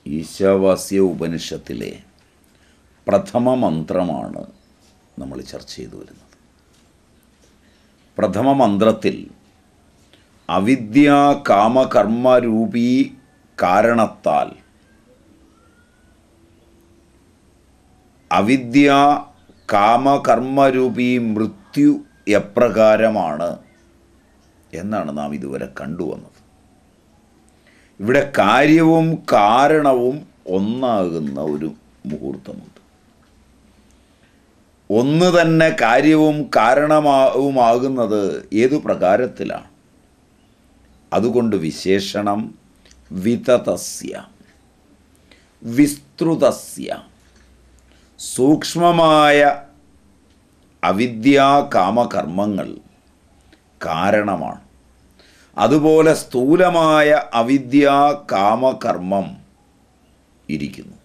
ഈശാവാസ്യ ഉപനിഷത്തിലെ പ്രഥമ മന്ത്രമാണ് നമ്മൾ ചർച്ച ചെയ്തു വരുന്നത് പ്രഥമ മന്ത്രത്തിൽ അവിദ്യ കാമകർമ്മരൂപീ കാരണത്താൽ അവിദ്യ കാമകർമ്മരൂപീ മൃത്യു എപ്രകാരമാണ് എന്നാണ് നാം ഇതുവരെ കണ്ടുവന്നത് ഇവിടെ കാര്യവും കാരണവും ഒന്നാകുന്ന ഒരു മുഹൂർത്തമുണ്ട് ഒന്ന് തന്നെ കാര്യവും കാരണമാവുമാകുന്നത് ഏതു പ്രകാരത്തിലാണ് അതുകൊണ്ട് വിശേഷണം വിതതസ്യ വിസ്തൃതസ്യ സൂക്ഷ്മമായ അവിദ്യാ കാമകർമ്മങ്ങൾ കാരണമാണ് അതുപോലെ സ്ഥൂലമായ അവിദ്യാ കാമകർമ്മം ഇരിക്കുന്നു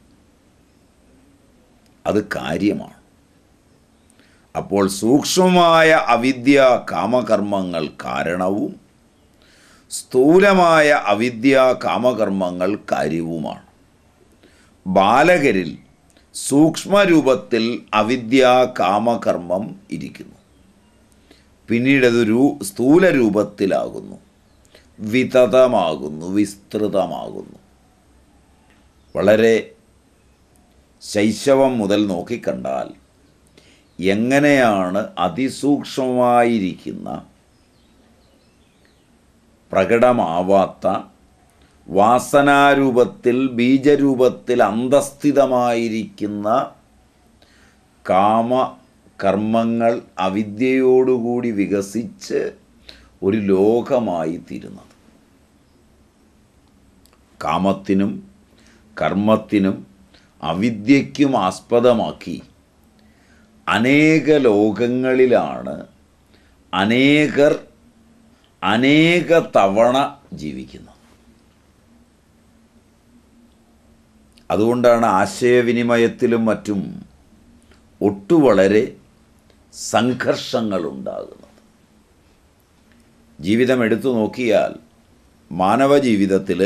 അത് കാര്യമാണ് അപ്പോൾ സൂക്ഷ്മമായ അവിദ്യ കാമകർമ്മങ്ങൾ കാരണവും സ്ഥൂലമായ അവിദ്യ കാമകർമ്മങ്ങൾ കാര്യവുമാണ് ബാലകരിൽ സൂക്ഷ്മരൂപത്തിൽ അവിദ്യ കാമകർമ്മം ഇരിക്കുന്നു പിന്നീട് അതൊരു സ്ഥൂല രൂപത്തിലാകുന്നു വിതതമാകുന്നു വിസ്തൃതമാകുന്നു വളരെ ശൈശവം മുതൽ നോക്കിക്കണ്ടാൽ എങ്ങനെയാണ് അതിസൂക്ഷ്മമായിരിക്കുന്ന പ്രകടമാവാത്ത വാസനാരൂപത്തിൽ ബീജരൂപത്തിൽ അന്തസ്ഥിതമായിരിക്കുന്ന കാമ കർമ്മങ്ങൾ അവിദ്യയോടുകൂടി വികസിച്ച് ഒരു ലോകമായി തീരുന്നത് കാമത്തിനും കർമ്മത്തിനും അവിദ്യയ്ക്കും ആസ്പദമാക്കി അനേക ലോകങ്ങളിലാണ് അനേകർ അനേക തവണ ജീവിക്കുന്നത് അതുകൊണ്ടാണ് ആശയവിനിമയത്തിലും മറ്റും ഒട്ടു വളരെ സംഘർഷങ്ങളുണ്ടാകുന്നത് ജീവിതം എടുത്തു നോക്കിയാൽ മാനവ ജീവിതത്തിൽ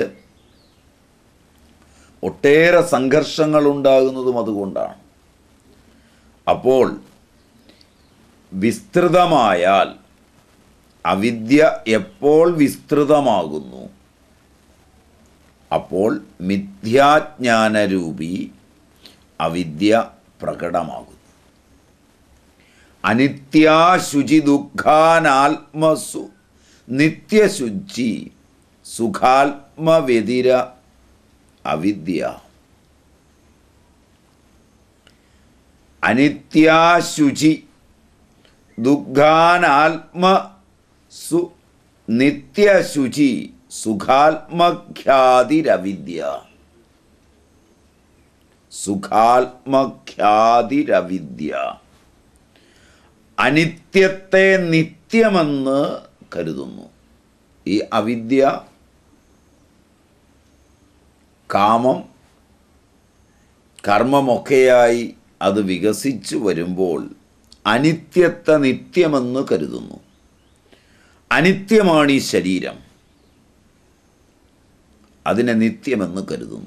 ഒട്ടേറെ സംഘർഷങ്ങൾ ഉണ്ടാകുന്നതും അതുകൊണ്ടാണ് അപ്പോൾ വിസ്തൃതമായാൽ അവിദ്യ എപ്പോൾ വിസ്തൃതമാകുന്നു അപ്പോൾ മിഥ്യാജ്ഞാനരൂപി അവിദ്യ പ്രകടമാകുന്നു അനിത്യാശുചി ദുഃഖാനാത്മസു നിത്യശുചി സുഖാത്മവ്യതിര അവിദ്യ അനിത്യാശുചി ദുഃഖാനാത്മ സു നിത്യശുചി സുഖാത്മഖ്യാതിരവിദ്യ സുഖാത്മഖ്യാതിരവിദ്യ അനിത്യത്തെ നിത്യമെന്ന് കരുതുന്നു ഈ അവിദ്യ കാമം കർമ്മമൊക്കെയായി അത് വികസിച്ചു വരുമ്പോൾ അനിത്യത്തെ നിത്യമെന്ന് കരുതുന്നു അനിത്യമാണ് ഈ ശരീരം അതിനെ നിത്യമെന്ന് കരുതുന്നു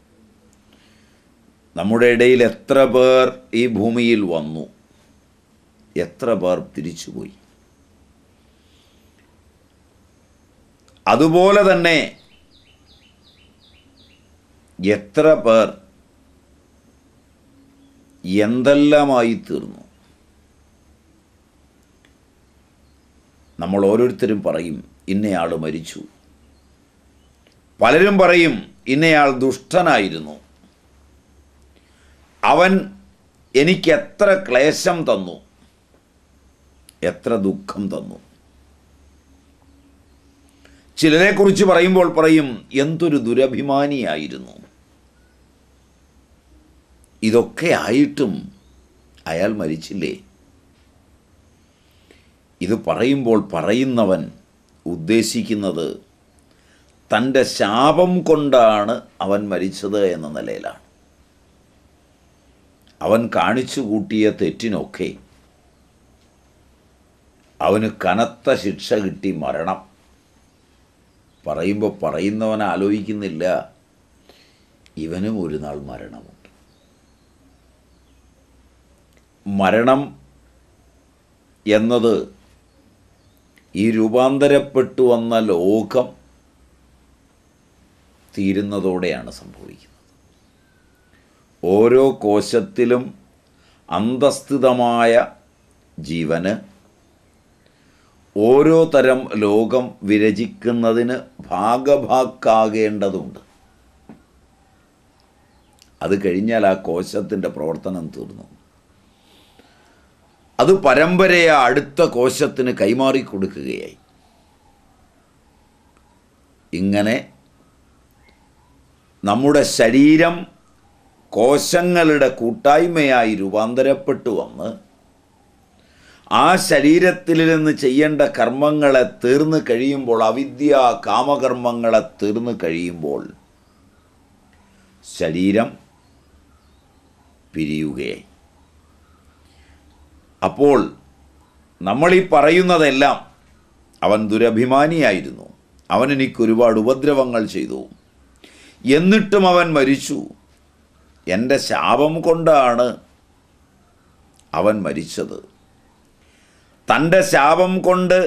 നമ്മുടെ ഇടയിൽ എത്ര പേർ ഈ ഭൂമിയിൽ വന്നു എത്ര പേർ തിരിച്ചുപോയി അതുപോലെ തന്നെ എത്ര പേർ എന്തെല്ലാമായി തീർന്നു നമ്മൾ ഓരോരുത്തരും പറയും ഇന്നയാൾ മരിച്ചു പലരും പറയും ഇന്നയാൾ ദുഷ്ടനായിരുന്നു അവൻ എനിക്ക് എത്ര ക്ലേശം തന്നു എത്ര ദുഃഖം തന്നു ചിലരെക്കുറിച്ച് പറയുമ്പോൾ പറയും എന്തൊരു ദുരഭിമാനിയായിരുന്നു ഇതൊക്കെ ആയിട്ടും അയാൾ മരിച്ചില്ലേ ഇത് പറയുമ്പോൾ പറയുന്നവൻ ഉദ്ദേശിക്കുന്നത് തൻ്റെ ശാപം കൊണ്ടാണ് അവൻ മരിച്ചത് എന്ന നിലയിലാണ് അവൻ കാണിച്ചു കൂട്ടിയ തെറ്റിനൊക്കെ അവന് കനത്ത ശിക്ഷ കിട്ടി മരണം പറയുമ്പോൾ പറയുന്നവൻ ആലോചിക്കുന്നില്ല ഇവനും ഒരു നാൾ മരണമുണ്ട് മരണം എന്നത് ഈ രൂപാന്തരപ്പെട്ടു വന്ന ലോകം തീരുന്നതോടെയാണ് സംഭവിക്കുന്നത് ഓരോ കോശത്തിലും അന്തസ്ഥിതമായ ജീവന് ഓരോ തരം ലോകം വിരചിക്കുന്നതിന് ഭാഗഭാക്കാകേണ്ടതുണ്ട് അത് കഴിഞ്ഞാൽ ആ കോശത്തിൻ്റെ പ്രവർത്തനം തീർന്നു അത് പരമ്പരയെ അടുത്ത കോശത്തിന് കൈമാറി കൊടുക്കുകയായി ഇങ്ങനെ നമ്മുടെ ശരീരം കോശങ്ങളുടെ കൂട്ടായ്മയായി രൂപാന്തരപ്പെട്ടു വന്ന് ആ ശരീരത്തിൽ നിന്ന് ചെയ്യേണ്ട കർമ്മങ്ങളെ തീർന്നു കഴിയുമ്പോൾ അവിദ്യ കാമകർമ്മങ്ങളെ തീർന്നു കഴിയുമ്പോൾ ശരീരം പിരിയുകയായി അപ്പോൾ നമ്മളീ പറയുന്നതെല്ലാം അവൻ ദുരഭിമാനിയായിരുന്നു അവൻ എനിക്ക് ഒരുപാട് ഉപദ്രവങ്ങൾ ചെയ്തു എന്നിട്ടും അവൻ മരിച്ചു എൻ്റെ ശാപം കൊണ്ടാണ് അവൻ മരിച്ചത് തൻ്റെ ശാപം കൊണ്ട്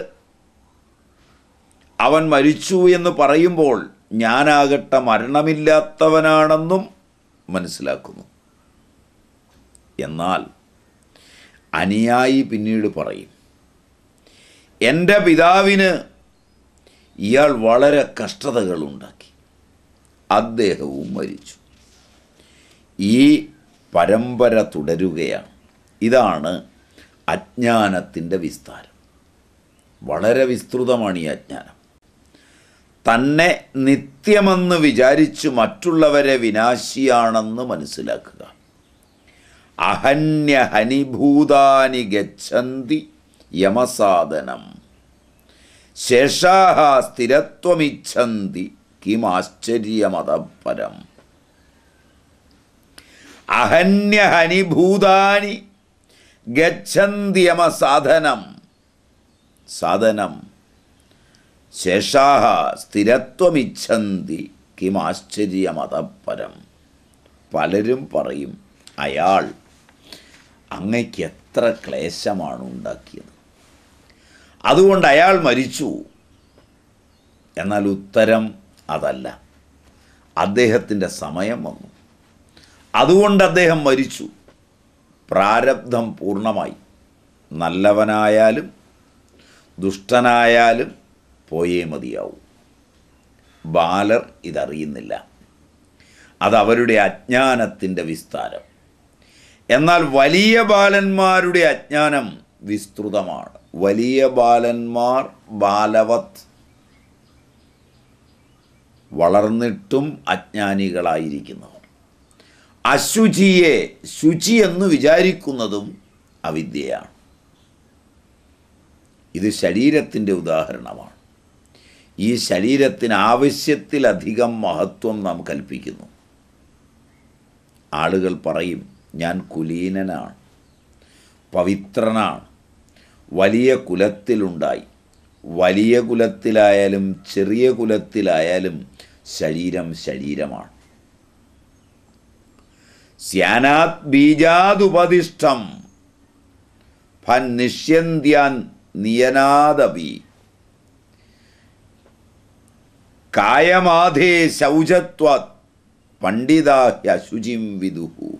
അവൻ മരിച്ചു എന്ന് പറയുമ്പോൾ ഞാനാകട്ടെ മരണമില്ലാത്തവനാണെന്നും മനസ്സിലാക്കുന്നു എന്നാൽ അനുയായി പിന്നീട് പറയും എൻ്റെ പിതാവിന് ഇയാൾ വളരെ കഷ്ടതകളുണ്ടാക്കി അദ്ദേഹവും മരിച്ചു ഈ പരമ്പര തുടരുകയാണ് ഇതാണ് അജ്ഞാനത്തിൻ്റെ വിസ്താരം വളരെ വിസ്തൃതമാണ് ഈ അജ്ഞാനം തന്നെ നിത്യമെന്ന് വിചാരിച്ച് മറ്റുള്ളവരെ വിനാശിയാണെന്ന് മനസ്സിലാക്കുക അഹന്യ ഹനിഭൂതാനി ഗച്ഛന്തി യമസാധനം ശേഷാഹ സ്ഥിരത്വമിച്ഛന്തി കിമാശ്ചര്യമതപരം അഹന്യ ഹനിഭൂതാനി ഗച്ഛന്തിയമ സാധനം സാധനം ശേഷാഹ സ്ഥിരത്വമിച്ഛന്തി കിമാശ്ചര്യമതപരം പലരും പറയും അയാൾ അങ്ങയ്ക്ക് എത്ര ക്ലേശമാണ് ഉണ്ടാക്കിയത് അതുകൊണ്ട് അയാൾ മരിച്ചു എന്നാൽ ഉത്തരം അതല്ല അദ്ദേഹത്തിൻ്റെ സമയം വന്നു അതുകൊണ്ട് അദ്ദേഹം മരിച്ചു പ്രാരബ്ധം പൂർണ്ണമായി നല്ലവനായാലും ദുഷ്ടനായാലും പോയേ മതിയാവൂ ബാലർ ഇതറിയുന്നില്ല അതവരുടെ അജ്ഞാനത്തിൻ്റെ വിസ്താരം എന്നാൽ വലിയ ബാലന്മാരുടെ അജ്ഞാനം വിസ്തൃതമാണ് വലിയ ബാലന്മാർ ബാലവത് വളർന്നിട്ടും അജ്ഞാനികളായിരിക്കുന്നവർ അശുചിയെ ശുചി എന്ന് വിചാരിക്കുന്നതും അവിദ്യയാണ് ഇത് ശരീരത്തിൻ്റെ ഉദാഹരണമാണ് ഈ ശരീരത്തിന് ആവശ്യത്തിലധികം മഹത്വം നാം കൽപ്പിക്കുന്നു ആളുകൾ പറയും ഞാൻ കുലീനനാണ് പവിത്രനാണ് വലിയ കുലത്തിലുണ്ടായി വലിയ കുലത്തിലായാലും ചെറിയ കുലത്തിലായാലും ശരീരം ശരീരമാണ് സ്യാനാത് ബീജാതുപതിഷ്ഠം ഫൻ നിഷ്യന്ത്യാൻ നിയനാദപി കായമാധേ ശൗചത്വാത് പണ്ഡിതാഹ്യശുചിം വിദുഹു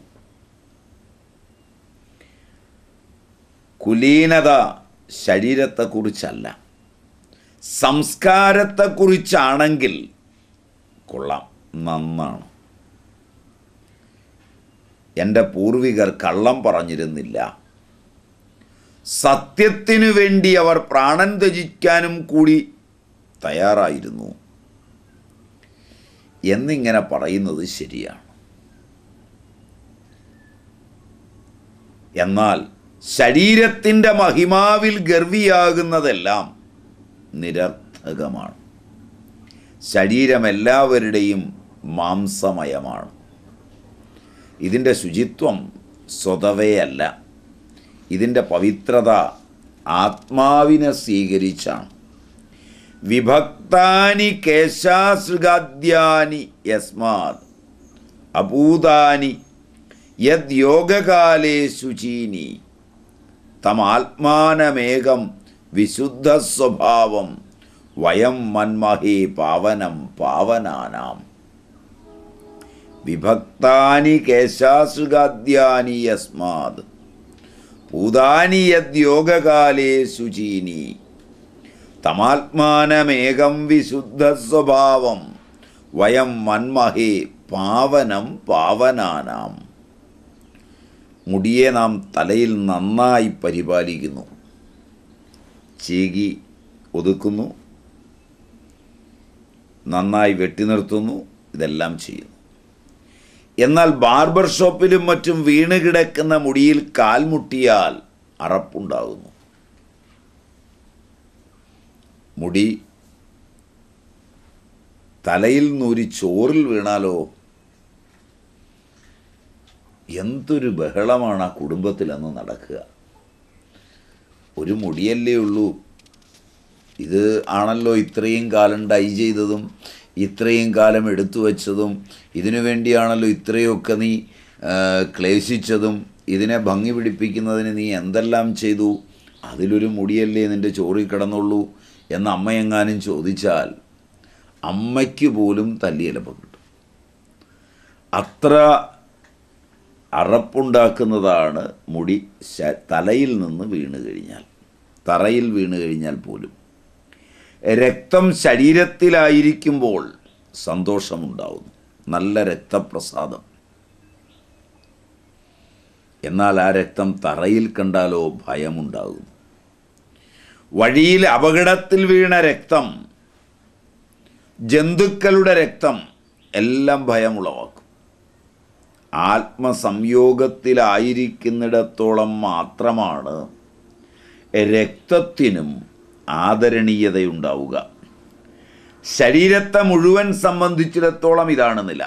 കുലീനത ശരീരത്തെക്കുറിച്ചല്ല സംസ്കാരത്തെക്കുറിച്ചാണെങ്കിൽ കൊള്ളാം നന്നാണ് എൻ്റെ പൂർവികർ കള്ളം പറഞ്ഞിരുന്നില്ല സത്യത്തിനു വേണ്ടി അവർ പ്രാണൻ ത്യജിക്കാനും കൂടി തയ്യാറായിരുന്നു എന്നിങ്ങനെ പറയുന്നത് ശരിയാണ് എന്നാൽ ശരീരത്തിൻ്റെ മഹിമാവിൽ ഗർവിയാകുന്നതെല്ലാം നിരർത്ഥകമാണ് ശരീരം എല്ലാവരുടെയും മാംസമയമാണ് ഇതിൻ്റെ ശുചിത്വം സ്വതവേയല്ല ഇതിൻ്റെ പവിത്രത ആത്മാവിനെ സ്വീകരിച്ചാണ് വിഭക്താനി കേശാസൃഗാദ്യാനി യസ്മാത് അഭൂതാനി യദ് യോഗകാലേ ശുചീനി തമാത്മാനമേകം വിശുദ്ധ സ്വഭാവം വയം മന്മഹേ പാവനം പാവനാനാം വിഭക്താനി കേശാസുഖാദ്യാനി യസ്മാത് ഭൂതാനി യദ്യോഗകാലേ ശുചീനി തമാത്മാനമേകം വിശുദ്ധ സ്വഭാവം വയം മന്മഹേ പാവനം പാവനാനാം മുടിയെ നാം തലയിൽ നന്നായി പരിപാലിക്കുന്നു ചീകി ഒതുക്കുന്നു നന്നായി വെട്ടി നിർത്തുന്നു ഇതെല്ലാം ചെയ്യുന്നു എന്നാൽ ബാർബർ ഷോപ്പിലും മറ്റും വീണ് കിടക്കുന്ന മുടിയിൽ കാൽമുട്ടിയാൽ അറപ്പുണ്ടാകുന്നു മുടി തലയിൽ നൂരി ചോറിൽ വീണാലോ എന്തൊരു ബഹളമാണ് ആ കുടുംബത്തിൽ അന്ന് നടക്കുക ഒരു മുടിയല്ലേ ഉള്ളൂ ഇത് ആണല്ലോ ഇത്രയും കാലം ഡൈ ചെയ്തതും ഇത്രയും കാലം എടുത്തു വച്ചതും ഇതിനു വേണ്ടിയാണല്ലോ ഇത്രയൊക്കെ നീ ആ, ക്ലേശിച്ചതും ഇതിനെ ഭംഗി പിടിപ്പിക്കുന്നതിന് നീ എന്തെല്ലാം ചെയ്തു അതിലൊരു മുടിയല്ലേ നിൻ്റെ ചോറിൽ കിടന്നുള്ളൂ എന്ന് അമ്മയെങ്ങാനും ചോദിച്ചാൽ അമ്മയ്ക്ക് പോലും തല്ലിയലപ്പം കിട്ടും അത്ര അറപ്പുണ്ടാക്കുന്നതാണ് മുടി ശ- തലയിൽ നിന്ന് വീണ് കഴിഞ്ഞാൽ തറയിൽ വീണ് കഴിഞ്ഞാൽ പോലും രക്തം ശരീരത്തിലായിരിക്കുമ്പോൾ സന്തോഷമുണ്ടാവുന്നു നല്ല രക്തപ്രസാദം എന്നാൽ ആ രക്തം തറയിൽ കണ്ടാലോ ഭയമുണ്ടാകുന്നു വഴിയിൽ അപകടത്തിൽ വീണ രക്തം ജന്തുക്കളുടെ രക്തം എല്ലാം ഭയമുളവാക്കും ആത്മസംയോഗത്തിലായിരിക്കുന്നിടത്തോളം മാത്രമാണ് രക്തത്തിനും ആദരണീയതയുണ്ടാവുക ശരീരത്തെ മുഴുവൻ സംബന്ധിച്ചിടത്തോളം ഇതാണ് നില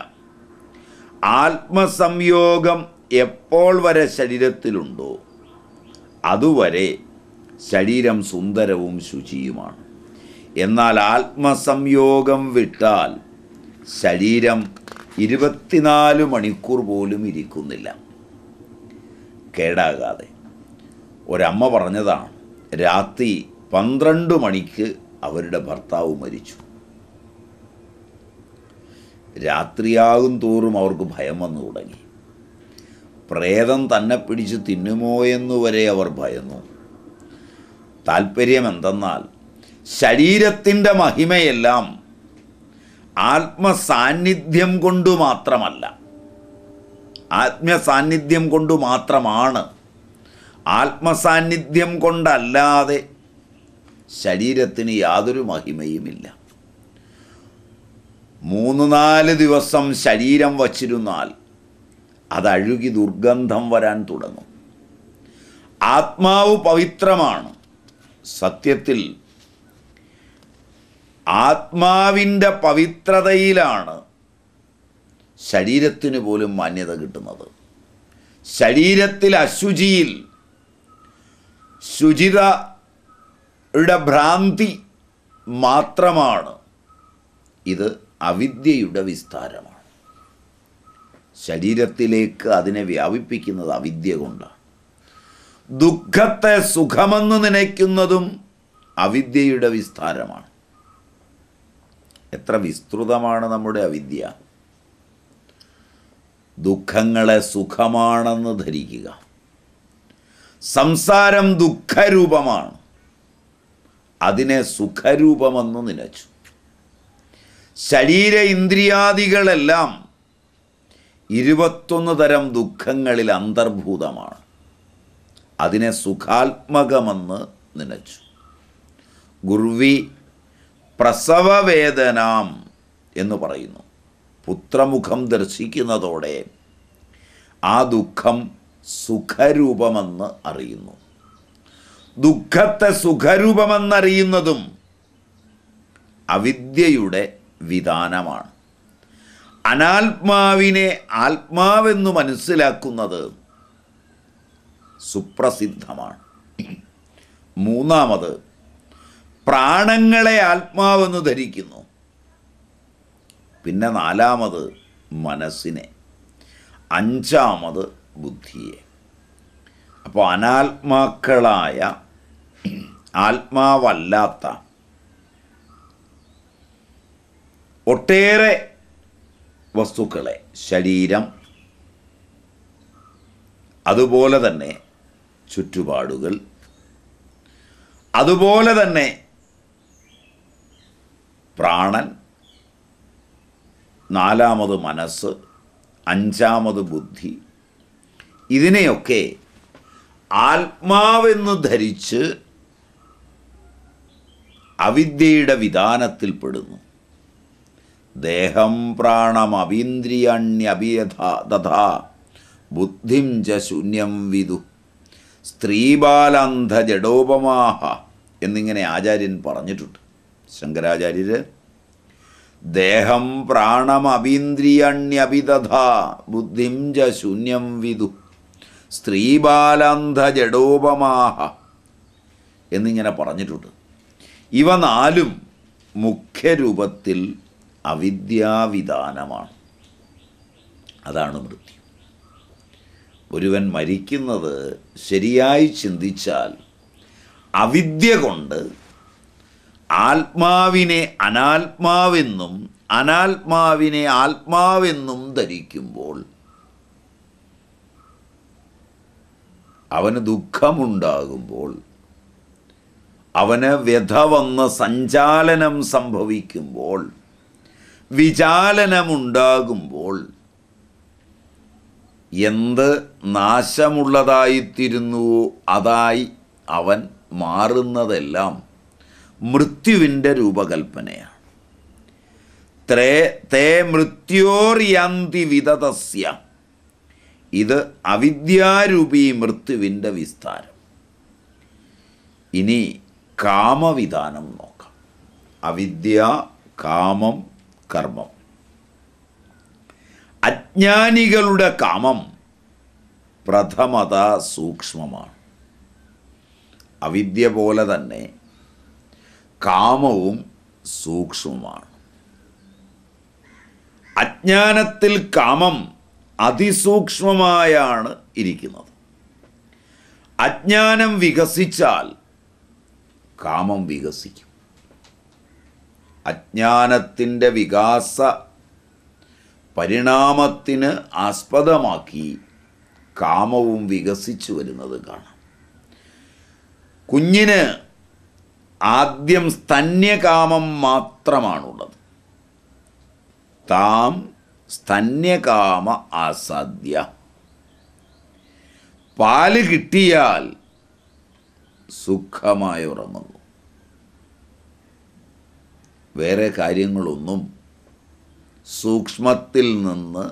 ആത്മസംയോഗം എപ്പോൾ വരെ ശരീരത്തിലുണ്ടോ അതുവരെ ശരീരം സുന്ദരവും ശുചിയുമാണ് എന്നാൽ ആത്മസംയോഗം വിട്ടാൽ ശരീരം ഇരുപത്തിനാല് മണിക്കൂർ പോലും ഇരിക്കുന്നില്ല കേടാകാതെ ഒരമ്മ പറഞ്ഞതാണ് രാത്രി പന്ത്രണ്ട് മണിക്ക് അവരുടെ ഭർത്താവ് മരിച്ചു രാത്രിയാകും തോറും അവർക്ക് ഭയം വന്നു തുടങ്ങി പ്രേതം തന്നെ പിടിച്ച് തിന്നുമോ എന്നുവരെ അവർ ഭയന്നു താല്പര്യം എന്തെന്നാൽ ശരീരത്തിൻ്റെ മഹിമയെല്ലാം ആത്മസാന്നിധ്യം കൊണ്ടു മാത്രമല്ല ആത്മസാന്നിധ്യം കൊണ്ടു മാത്രമാണ് ആത്മസാന്നിധ്യം കൊണ്ടല്ലാതെ ശരീരത്തിന് യാതൊരു മഹിമയുമില്ല മൂന്ന് നാല് ദിവസം ശരീരം വച്ചിരുന്നാൽ അതഴുകി ദുർഗന്ധം വരാൻ തുടങ്ങും ആത്മാവ് പവിത്രമാണ് സത്യത്തിൽ ആത്മാവിൻ്റെ പവിത്രതയിലാണ് ശരീരത്തിന് പോലും മാന്യത കിട്ടുന്നത് ശരീരത്തിൽ അശുചിയിൽ ശുചിതയുടെ ഭ്രാന്തി മാത്രമാണ് ഇത് അവിദ്യയുടെ വിസ്താരമാണ് ശരീരത്തിലേക്ക് അതിനെ വ്യാപിപ്പിക്കുന്നത് അവിദ്യ കൊണ്ടാണ് ദുഃഖത്തെ സുഖമെന്ന് നനയ്ക്കുന്നതും അവിദ്യയുടെ വിസ്താരമാണ് എത്ര വിസ്തൃതമാണ് നമ്മുടെ അവിദ്യ ദുഃഖങ്ങളെ സുഖമാണെന്ന് ധരിക്കുക സംസാരം ദുഃഖരൂപമാണ് അതിനെ സുഖരൂപമെന്ന് നിലച്ചു ശരീര ഇന്ദ്രിയാദികളെല്ലാം ഇരുപത്തൊന്ന് തരം ദുഃഖങ്ങളിൽ അന്തർഭൂതമാണ് അതിനെ സുഖാത്മകമെന്ന് നിലച്ചു ഗുർവി പ്രസവവേദനാം എന്ന് പറയുന്നു പുത്രമുഖം ദർശിക്കുന്നതോടെ ആ ദുഃഖം സുഖരൂപമെന്ന് അറിയുന്നു ദുഃഖത്തെ സുഖരൂപമെന്നറിയുന്നതും അവിദ്യയുടെ വിധാനമാണ് അനാത്മാവിനെ ആത്മാവെന്ന് മനസ്സിലാക്കുന്നത് സുപ്രസിദ്ധമാണ് മൂന്നാമത് പ്രാണങ്ങളെ ആത്മാവെന്ന് ധരിക്കുന്നു പിന്നെ നാലാമത് മനസ്സിനെ അഞ്ചാമത് ബുദ്ധിയെ അപ്പോൾ അനാത്മാക്കളായ ആത്മാവല്ലാത്ത ഒട്ടേറെ വസ്തുക്കളെ ശരീരം അതുപോലെ തന്നെ ചുറ്റുപാടുകൾ അതുപോലെ തന്നെ പ്രാണൻ നാലാമത് മനസ്സ് അഞ്ചാമത് ബുദ്ധി ഇതിനെയൊക്കെ ആത്മാവെന്ന് ധരിച്ച് അവിദ്യയുടെ വിധാനത്തിൽപ്പെടുന്നു ദേഹം പ്രാണമവീന്ദ്രിയണ്യഭിയഥ തഥാ ബുദ്ധിം ച ശൂന്യം വിദു സ്ത്രീബാലന്ധ ജഡോപമാഹ എന്നിങ്ങനെ ആചാര്യൻ പറഞ്ഞിട്ടുണ്ട് ശങ്കരാചാര്യര് ദേഹം പ്രാണമവീന്ദ്രിയണ്യഭിതഥ ബുദ്ധിം ച ശൂന്യം വിദു സ്ത്രീബാലന്ധ ജഡോപമാഹ എന്നിങ്ങനെ പറഞ്ഞിട്ടുണ്ട് ഇവ നാലും മുഖ്യരൂപത്തിൽ അവിദ്യാവിധാനമാണ് അതാണ് മൃത്യു ഒരുവൻ മരിക്കുന്നത് ശരിയായി ചിന്തിച്ചാൽ അവിദ്യ കൊണ്ട് ആത്മാവിനെ അനാത്മാവെന്നും അനാത്മാവിനെ ആത്മാവെന്നും ധരിക്കുമ്പോൾ അവന് ദുഃഖമുണ്ടാകുമ്പോൾ അവന് വ്യഥ വന്ന് സഞ്ചാലനം സംഭവിക്കുമ്പോൾ വിചാലനമുണ്ടാകുമ്പോൾ എന്ത് നാശമുള്ളതായിത്തീരുന്നുവോ അതായി അവൻ മാറുന്നതെല്ലാം മൃത്യുവിൻ്റെ രൂപകൽപ്പനയാണ് ത്രേ തേ മൃത്യോർയന്തി വിതതസ്യ ഇത് അവിദ്യാരൂപി മൃത്യുവിൻ്റെ വിസ്താരം ഇനി കാമവിധാനം നോക്കാം അവിദ്യ കാമം കർമ്മം അജ്ഞാനികളുടെ കാമം പ്രഥമത സൂക്ഷ്മമാണ് അവിദ്യ പോലെ തന്നെ കാമവും സൂക്ഷ്മമാണ് അജ്ഞാനത്തിൽ കാമം അതിസൂക്ഷ്മമായാണ് ഇരിക്കുന്നത് അജ്ഞാനം വികസിച്ചാൽ കാമം വികസിക്കും അജ്ഞാനത്തിൻ്റെ വികാസ പരിണാമത്തിന് ആസ്പദമാക്കി കാമവും വികസിച്ചു വരുന്നത് കാണാം കുഞ്ഞിന് ആദ്യം സ്തന്യകാമം മാത്രമാണുള്ളത് താം സ്തന്യകാമ ആസാദ്യ പാല് കിട്ടിയാൽ സുഖമായി ഉറങ്ങുന്നു വേറെ കാര്യങ്ങളൊന്നും സൂക്ഷ്മത്തിൽ നിന്ന്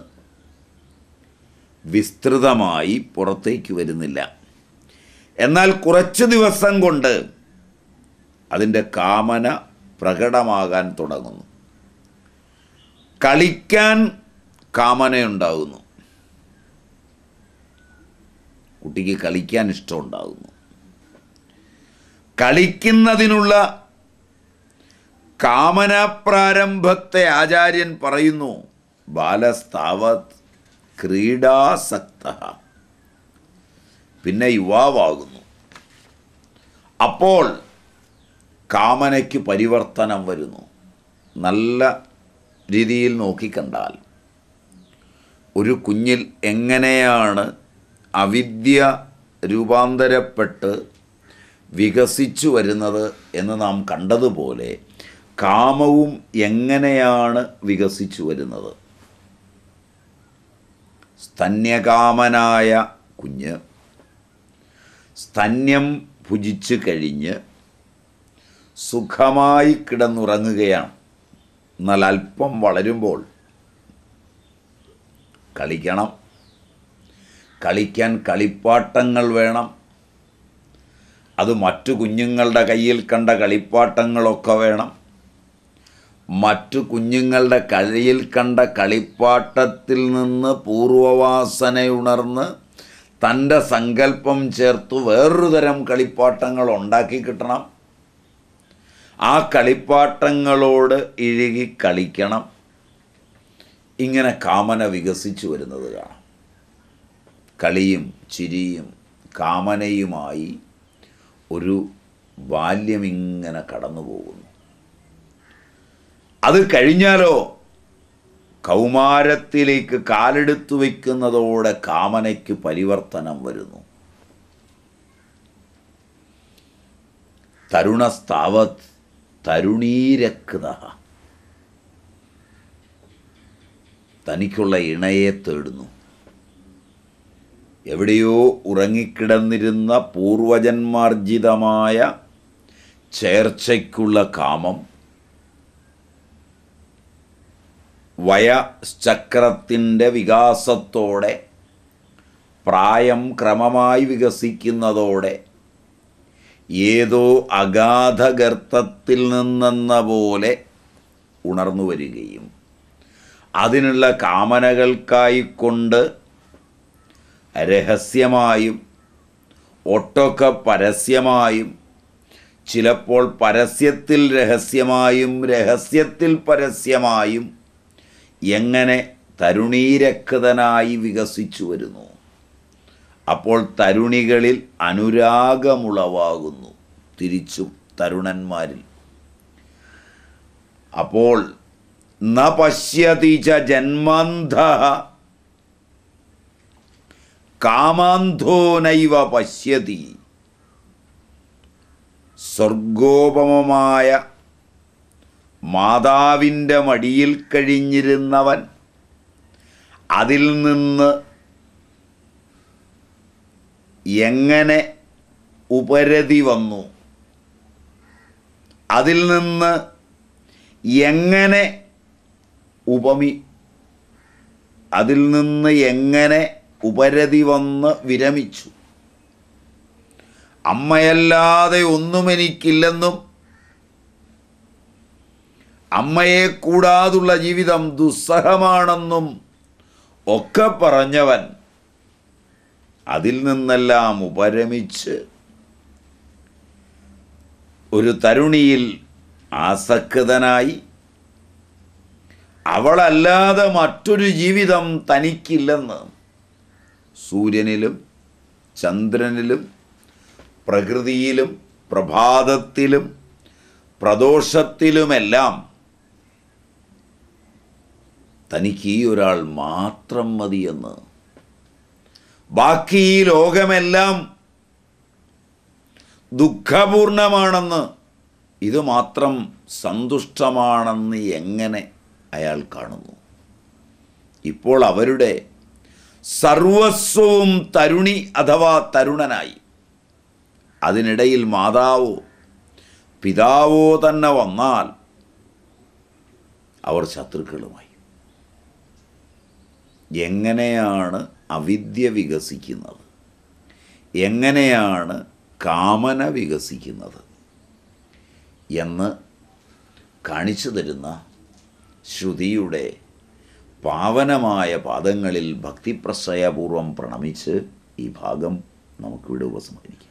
വിസ്തൃതമായി പുറത്തേക്ക് വരുന്നില്ല എന്നാൽ കുറച്ച് ദിവസം കൊണ്ട് അതിൻ്റെ കാമന പ്രകടമാകാൻ തുടങ്ങുന്നു കളിക്കാൻ കാമനയുണ്ടാകുന്നു കുട്ടിക്ക് കളിക്കാൻ ഇഷ്ടമുണ്ടാകുന്നു കളിക്കുന്നതിനുള്ള കാമനാപ്രാരംഭത്തെ ആചാര്യൻ പറയുന്നു ബാലസ്ഥാവത് ക്രീഡാസക്ത പിന്നെ യുവാവാകുന്നു അപ്പോൾ കാമനയ്ക്ക് പരിവർത്തനം വരുന്നു നല്ല രീതിയിൽ നോക്കിക്കണ്ടാൽ ഒരു കുഞ്ഞിൽ എങ്ങനെയാണ് അവിദ്യ രൂപാന്തരപ്പെട്ട് വികസിച്ചു വരുന്നത് എന്ന് നാം കണ്ടതുപോലെ കാമവും എങ്ങനെയാണ് വികസിച്ചു വരുന്നത് സ്തന്യകാമനായ കുഞ്ഞ് സ്തന്യം ഭുജിച്ച് കഴിഞ്ഞ് സുഖമായി കിടന്നുറങ്ങുകയാണ് എന്നാൽ അല്പം വളരുമ്പോൾ കളിക്കണം കളിക്കാൻ കളിപ്പാട്ടങ്ങൾ വേണം അത് മറ്റു കുഞ്ഞുങ്ങളുടെ കയ്യിൽ കണ്ട കളിപ്പാട്ടങ്ങളൊക്കെ വേണം മറ്റു കുഞ്ഞുങ്ങളുടെ കയ്യിൽ കണ്ട കളിപ്പാട്ടത്തിൽ നിന്ന് പൂർവവാസനയുണർന്ന് തൻ്റെ സങ്കല്പം ചേർത്ത് വേറൊരു തരം കളിപ്പാട്ടങ്ങൾ ഉണ്ടാക്കി കിട്ടണം ആ കളിപ്പാട്ടങ്ങളോട് ഇഴുകി കളിക്കണം ഇങ്ങനെ കാമന വികസിച്ചു വരുന്നത് കാണാം കളിയും ചിരിയും കാമനയുമായി ഒരു ബാല്യമിങ്ങനെ കടന്നു പോകുന്നു അത് കഴിഞ്ഞാലോ കൗമാരത്തിലേക്ക് കാലെടുത്തു വയ്ക്കുന്നതോടെ കാമനയ്ക്ക് പരിവർത്തനം വരുന്നു തരുണസ്താവത് തരുണീരക്ത തനിക്കുള്ള ഇണയെ തേടുന്നു എവിടെയോ ഉറങ്ങിക്കിടന്നിരുന്ന പൂർവജന്മാർജിതമായ ചേർച്ചയ്ക്കുള്ള കാമം വയചക്രത്തിൻ്റെ വികാസത്തോടെ പ്രായം ക്രമമായി വികസിക്കുന്നതോടെ ഏതോ അഗാധഗർത്തത്തിൽ നിന്നെന്ന പോലെ ഉണർന്നു വരികയും അതിനുള്ള കാമനകൾക്കായിക്കൊണ്ട് രഹസ്യമായും ഒട്ടൊക്കെ പരസ്യമായും ചിലപ്പോൾ പരസ്യത്തിൽ രഹസ്യമായും രഹസ്യത്തിൽ പരസ്യമായും എങ്ങനെ തരുണീരക്തനായി വികസിച്ചു വരുന്നു അപ്പോൾ തരുണികളിൽ അനുരാഗമുളവാകുന്നു തിരിച്ചും തരുണന്മാരിൽ അപ്പോൾ ന പശ്യതി ച ജന്മാന്ധ കാമാന്ധോ നൈവ പശ്യതി സ്വർഗോപമമായ മാതാവിൻ്റെ മടിയിൽ കഴിഞ്ഞിരുന്നവൻ അതിൽ നിന്ന് എങ്ങനെ ഉപരതി വന്നു അതിൽ നിന്ന് എങ്ങനെ ഉപമി അതിൽ നിന്ന് എങ്ങനെ ഉപരതി വന്ന് വിരമിച്ചു അമ്മയല്ലാതെ ഒന്നും എനിക്കില്ലെന്നും അമ്മയെ കൂടാതുള്ള ജീവിതം ദുസ്സഹമാണെന്നും ഒക്കെ പറഞ്ഞവൻ അതിൽ നിന്നെല്ലാം ഉപരമിച്ച് ഒരു തരുണിയിൽ ആസക്തനായി അവളല്ലാതെ മറ്റൊരു ജീവിതം തനിക്കില്ലെന്ന് സൂര്യനിലും ചന്ദ്രനിലും പ്രകൃതിയിലും പ്രഭാതത്തിലും പ്രദോഷത്തിലുമെല്ലാം തനിക്ക് ഈ ഒരാൾ മാത്രം മതിയെന്ന് ബാക്കി ഈ ലോകമെല്ലാം ദുഃഖപൂർണമാണെന്ന് ഇത് മാത്രം സന്തുഷ്ടമാണെന്ന് എങ്ങനെ അയാൾ കാണുന്നു ഇപ്പോൾ അവരുടെ സർവസ്വവും തരുണി അഥവാ തരുണനായി അതിനിടയിൽ മാതാവോ പിതാവോ തന്നെ വന്നാൽ അവർ ശത്രുക്കളുമായി എങ്ങനെയാണ് അവിദ്യ വികസിക്കുന്നത് എങ്ങനെയാണ് കാമന വികസിക്കുന്നത് എന്ന് കാണിച്ചു തരുന്ന ശ്രുതിയുടെ പാവനമായ പാദങ്ങളിൽ ഭക്തിപ്രശ്രയപൂർവം പ്രണമിച്ച് ഈ ഭാഗം നമുക്കിവിടെ ഉപസംഹരിക്കാം